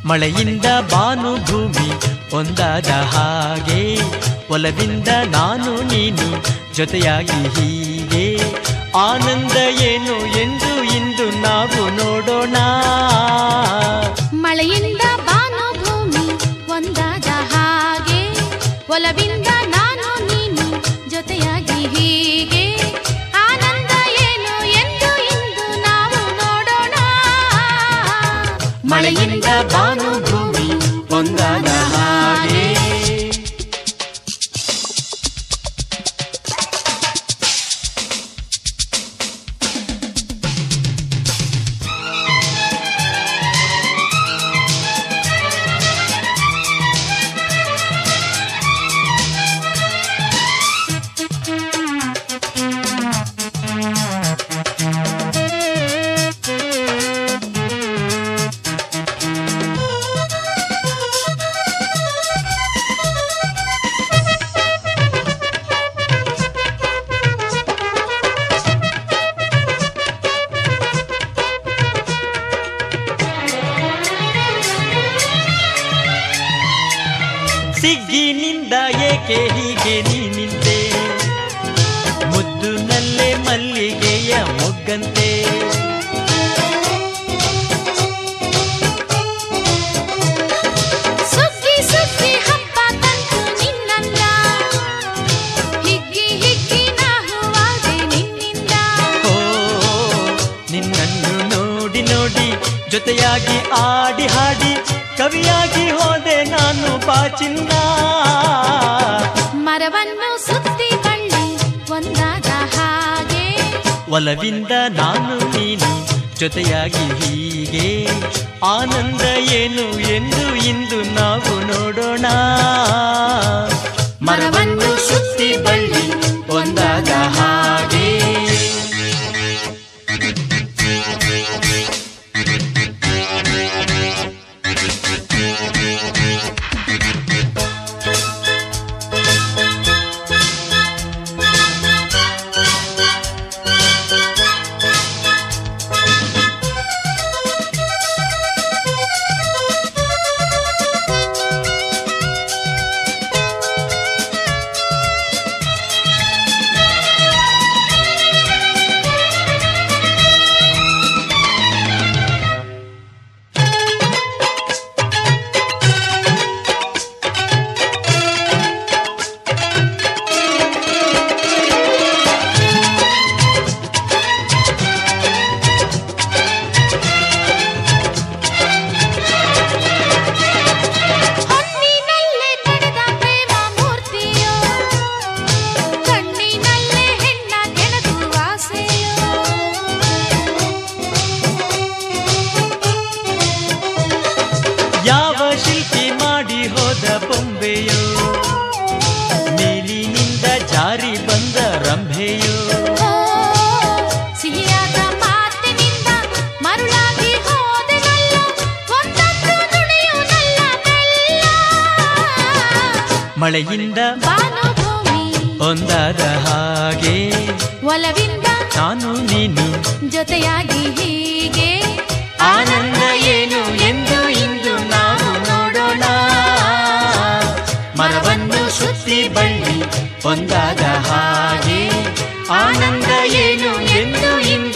ಮಳೆಯಿಂದ ಬಾನು ಭೂಮಿ ಒಂದಾದ ಹಾಗೆ ಒಲವಿಂದ ನಾನು ನೀನು ಜೊತೆಯಾಗಿ ಹೀಗೆ ಆನಂದ ಏನು ಎಂದು ಇಂದು ನಾವು ನೋಡೋಣ ಮಳೆಯಿಂದ ಬಾನು ಭೂಮಿ ಒಂದಾದ ಹಾಗೆ ಒಲವಿಂದ ನಾನು ನೀನು ಜೊತೆಯಾಗಿ ಹೀಗೆ ಆನಂದ ಏನು ಎಂದು ಇಂದು ನಾವು ನೋಡೋಣ ಮಳೆಯಿಂದ ಬಾನು ಭೂಮಿ ಒಂದಾದ ಹಾಗೆ ಸಿಗ್ಗಿನಿಂದ ಏಕೆ ಹೀಗೆ ನೀ ನಿಂತೆ ಮುದ್ದು ನಲ್ಲೆ ಮಲ್ಲಿಗೆಯ ಮೊಗ್ಗಂತೆ ಸುಗ್ಗಿ ಸುಗ್ಗಿ ಹಬ್ಬ ತಂತು ನಿನ್ನಂದ ಹಿಗ್ಗಿ ಹಿಗ್ಗಿ ನಾ ಹೂವಾದೆ ನಿನ್ನಿಂದ ಓ ನಿನ್ನನ್ನು ನೋಡಿ ನೋಡಿ ಜೊತೆಯಾಗಿ ಆಡಿ ಹಾಡಿ ಕವಿಯಾಗಿ ಹೋದೆ ನಾನು ಬಾಚಿನ್ನ ಮರವನ್ನು ಸುತ್ತಿ ಬಳ್ಳಿ ಒಂದಾದ ಹಾಗೆ ಒಲವಿಂದ ನಾನು ನೀನು ಜೊತೆಯಾಗಿ ಹೀಗೆ ಆನಂದ ಏನು ಎಂದು ಇಂದು ನಾವು ನೋಡೋಣ ಮರವನ್ನು ಸುತ್ತಿ ಬಳ್ಳಿ ಒಂದಾದ ಹಾಗೆ ಹೊನ್ನಿನಲ್ಲೇ ನಡೆದ ಪ್ರೇಮ ಮೂರ್ತಿಯೋ ಕಣ್ಣಿನಲ್ಲೇ ಹೆಣ್ಣ ಕೆಣಕು ಆಸೆಯೋ ಯಾವ ಶಿಲ್ಪಿ ಮಾಡಿ ಹೋದ ಬೊಂಬೆಯೋ ನೀಲಿನಿಂದ ಜಾರಿ ಬಂದ ರಂಭೆಯೋ ಓ, ಸಿಹಿಯಾದ ಮಾತಿನಿಂದ ಮರುಳಾಗಿ ಹೋದೆನಲ್ಲ ಒಂದೊಂದು ನುಡಿಯು ನನ್ನ ಬೆಲ್ಲ ಮಳೆಯಿಂದ ಬಾನುಭೂಮಿ ಒಂದಾದ ಹಾಗೆ ಒಲವಿಂದ ನಾನು ನೀನು ಜೊತೆಯಾಗಿ ಹೀಗೆ ಆನಂದ ಏನು ಎಂದು ಇಂದು ನಾವು ನೋಡೋಣ ಮರವನ್ನು ಸುತ್ತಿ ಬಳ್ಳಿ ಒಂದಾದ ಹಾಗೆ ಆನಂದ ಏನು ಎಂದು ಇಂದು